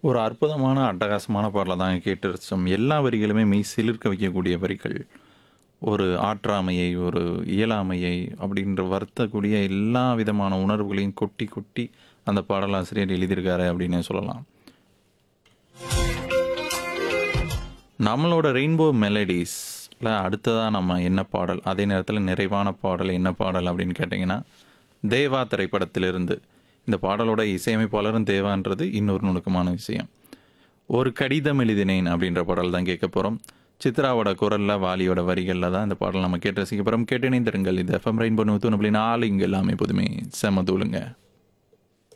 ஒரு அற்புதமான, அட்டகாசமான பாடல தாங்க கேட்டு ரசிச்சோம். எல்லா வரிகளுமே மெய் சிலிர்க்க வைக்கக்கூடிய வரிகள். ஒரு ஆற்றாமையை, ஒரு இயலாமையை அப்படின்ற வருத்தக்கூடிய எல்லா விதமான உணர்வுகளையும் கொட்டி, கொட்டி அந்த பாடலாசிரியர் எழுதியிருக்காரு அப்படின்னே சொல்லலாம். நம்மளோட ரெயின்போ மெலடிஸ்ல அடுத்ததா நம்ம என்ன பாடல், அதே நேரத்தில நிறைவான பாடல் என்ன பாடல் அப்படின்னு கேட்டீங்கன்னா, தேவா திரைப்படத்திலிருந்து. இந்த பாடலோட இசையமைப்பாளரும் தேவான்றது இன்னொரு நுணுக்கமான விஷயம். ஒரு கடிதம் எழுதினேன் அப்படின்ற பாடல் தான் கேட்க போறோம். சித்ராவோட குரல்ல, வாலியோட வரிகள்ல தான் இந்த பாடல் நம்ம கேட்டு ரசிக்க போறோம். கேட்டு இணைந்திருங்கள். இது எஃப்எம் ரெயின்போ 101.4 இங்க எல்லாமே எப்போதுமே செம தூளுங்க.